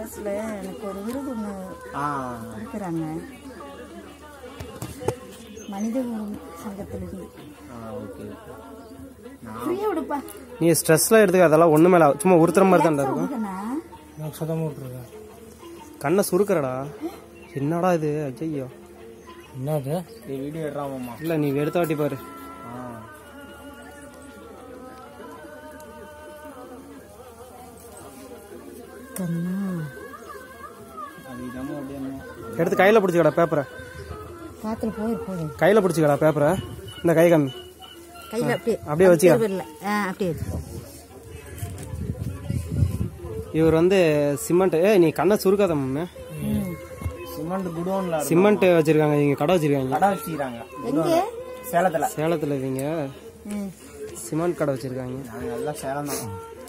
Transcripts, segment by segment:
மெட்ராஸில் எனக்கு ஒரு விருது ஒன்று ஆ கொடுக்குறாங்க மனித உரிமை சங்கத்திலிருந்து ஆ ஓகே ஃப்ரீயாக விடுப்பா நீ ஸ்ட்ரெஸ்லாம் எடுத்துக்க அதெல்லாம் ஒண்ணு மேல சும்மா உறுத்துற மாதிரி தான் இருக்கும் விடுக்கண்ணா நான் சுத்தமாக விட்டுருக்கேன் கண்ணை சுருக்கிறடா என்னடா இது ஐயோ என்னது நீ வீடியோ எடுறாமாம்மா இல்ல நீ எடுத்த வாட்டி பாரு ஆ கண்ணா அது இதாம அப்படியே எடுத்து கையில பிடிச்சிக்கடா பேப்பரை காற்றுல போயிரு கையில பிடிச்சிக்கடா பேப்பரை இந்த கை கம்மி கையில் அப்படியே அப்படியே வச்சுக்க இல்லை ஆ அப்படியே வச்சுக்கோ இவர் வந்து சிமெண்ட் ஏய் நீ கண்ணை சுருக்காத மம்மி ம் சிமெண்ட் குடோன்ல சிமெண்ட் வச்சிருக்காங்க இங்க கடை வச்சிருக்காங்க கடை வச்சுக்கிறாங்க எங்கே சேலத்துல சேலத்துல இவங்க ம் சிமெண்ட் கடை வச்சிருக்காங்க நாங்க எல்லாம் சேலம் தான்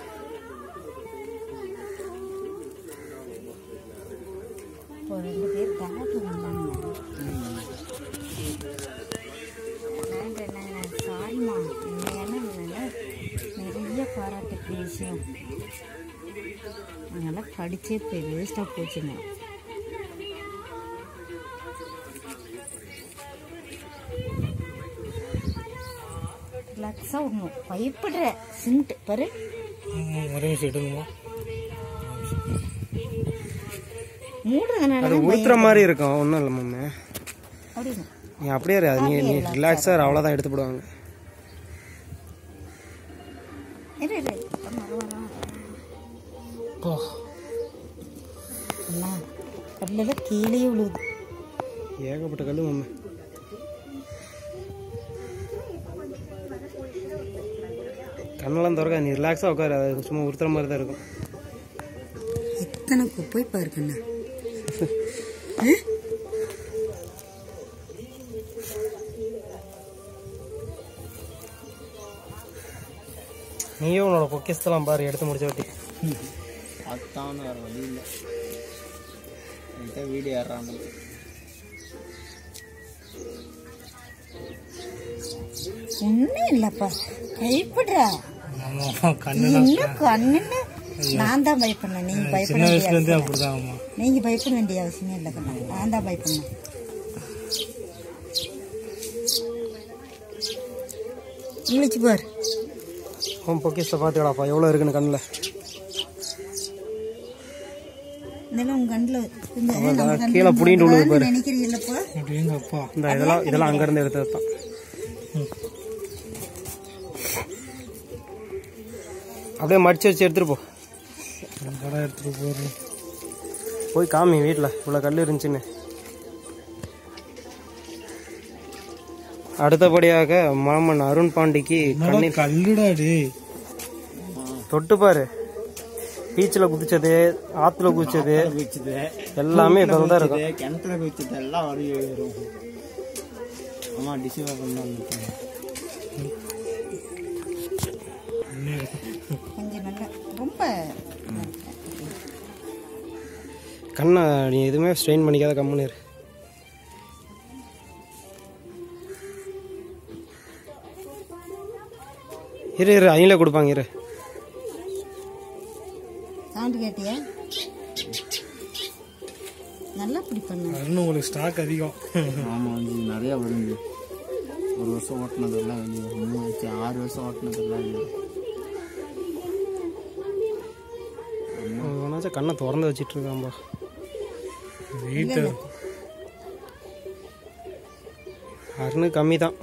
இப்போ ரெண்டு பேர் டாக்டர் வந்தாங்க சாரிம்மா உண்மையான நிறைய பாராட்டுக்கு விஷயம் அதனால் படித்தே போய் வேஸ்ட்டாக போச்சுங்க ரிலாக்ஸாக விடணும் பயப்படுற சிமெண்ட் பாரு ஒரே நிமிஷம் எடுங்கம்மா மூடுறதுனால அது உறுத்துற மாதிரி இருக்கும் ஒன்றும் இல்லை மம்மி அப்படின்னு நீ அப்படியே இரு. நீ நீ ரிலாக்ஸாக அவ்வளோதான் எடுத்து போடுவாங்க இரு இரு அப்புறம் வருவானா? அப்பா அண்ணா கல்லெல்லாம் கீழே விழுவுது ஏகப்பட்ட கல் மம்மி கண்ணெல்லாம் திறக்க நீ ரிலாக்ஸாக உட்காரு அது சும்மா உறுத்துற மாதிரி தான் இருக்கும் எத்தனை குப்பை பாருக்கண்ணா நீயும் உன்னோட பொக்கிஸ்தெல்லாம் பாரு எடுத்து முடிச்ச வாட்டி அதான் வேற வழி இல்லை என்கிட்ட வீடியோ ஏறாங்க ஒன்றும் இல்லைப்பா பயப்படுறா ஆமா கண்ணு என்ன கண்ணுன்னு நான் தான் பயப்படணும் நீங்க பயப்பட சின்ன வேண்டிய வயசுல இருந்தே அவசியம் அப்படிதான் அம்மா இல்லை. நீங்க பயப்பட வேண்டிய அவசியமே இல்லை கண்ணா நான் தான் பயப்படணும் இழிச்சு பார் உன் பொக்கிஸ்தை பார்த்துக்கடாப்பா எவ்வளோ இருக்குன்னு கண்ணில் இதெல்லாம் உங்க கண்ணில் கொஞ்சம் அவ்வளவுதான். நம்ம கண்ணுல கீழே புடிங்கிட்டு விழுது பாரு. நினைக்கிறீங்களப்பா அப்படிங்க அப்பா இந்த இதெல்லாம் இதெல்லாம் அங்கேருந்து எடுத்தது தான் அப்படியே மடிச்சு வச்சு எடுத்துட்டு போ கடை எடுத்துட்டு போறேன் போய் காமி வீட்டில் இவ்வளோ கல் இருந்துச்சுன்னு அடுத்தபடியாக மாமன் அருண் பாண்டிக்கு கண்ணி கல்லுடா டேய் தொட்டு பாரு பீச்சில் குதிச்சது ஆற்றுல குதிச்சது குச்சிது எல்லாமே இதில் தான் இருக்கும் கிணத்துல குச்சிது எல்லாம் வரி வரும் ஆமா டிசைவ் பண்ணாங்க கொஞ்சம் நல்லா ரொம்ப கண்ணை நீ எதுவுமே ஸ்ட்ரெயின் பண்ணிக்காத கம்முன்னு இரு இரு இரு அவங்களே கொடுப்பாங்க இரு சவுண்டு கேட்டியா நல்லா இப்படி பண்ணு இன்னும் உங்களுக்கு ஸ்டாக் அதிகம் ஆமா வந்து நிறைய வருது ஒரு வருஷம் ஓட்டினதெல்லாம் வெளியே மூணு வச்சு ஆறு வருஷம் ஓட்டினதெல்லாம் வெளியே வேணாச்சும் கண்ணை திறந்து வச்சிட்டு இருக்கான்பா வீட்டு அருணு கம்மி தான்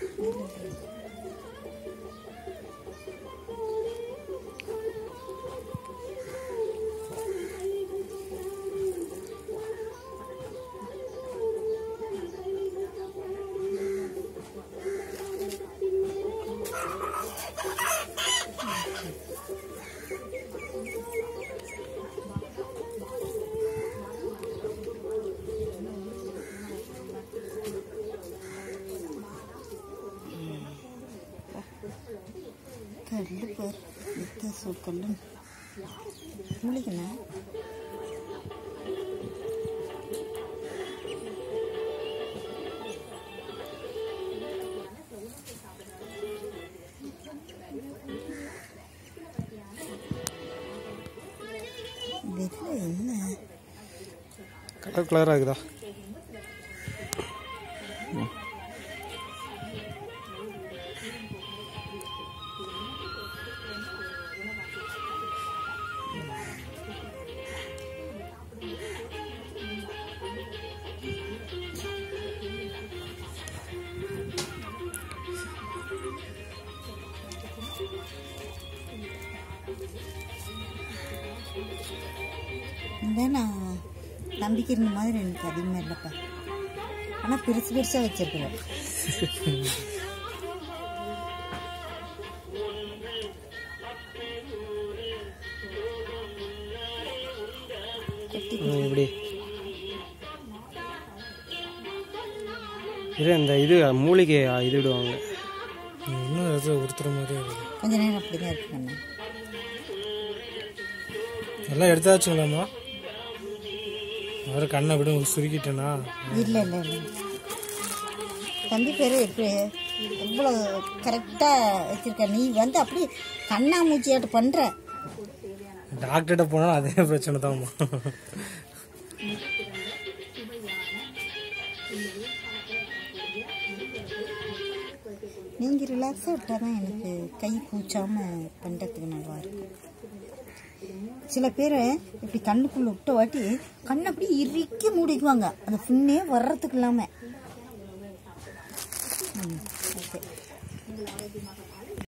கல்லு பார் வித்த சூக்கல்லு முழிக்கணும் வெள்ளை என்ன கலர் கலராக இருக்குதா இந்த நான் நம்பிக்கை இருந்த மாதிரி எனக்கு அதிகமாக இல்லைப்பா ஆனால் பெருசு பெருசாக வச்சிருக்கிறேன் ம், இப்படி இது இந்த இது மூலிகை இது விடுவாங்க இன்னும் ஏதோ ஒருத்தர் மாதிரியே இருக்குது கொஞ்ச நேரம் அப்படி தான் இருக்கு கண்ணு எல்லாம் எடுத்தாச்சுங்களாம்மா வேறு கண்ணை விட சுருக்கிட்டேனா இல்லை இல்லை இல்லை தம்பி பேர் எப்படி எவ்வளோ கரெக்டாக வச்சிருக்க நீ வந்து அப்படி கண்ணாமூச்சியாட்டு பண்ணுற டாக்டர்கிட்ட போனாலும் அதே பிரச்சனை தான்மா நீங்கள் ரிலாக்ஸாக விட்டால் தான் எனக்கு கை கூச்சாமல் பண்ணுறதுக்கு நல்லா இருக்கும் சில பேர் இப்படி கண்ணுக்குள்ளே விட்ட வாட்டி கண்ணை அப்படி இறுக்கி மூடிக்குவாங்க அந்த புண்ணே வர்றதுக்கு இல்லாமல் ம் ஓகே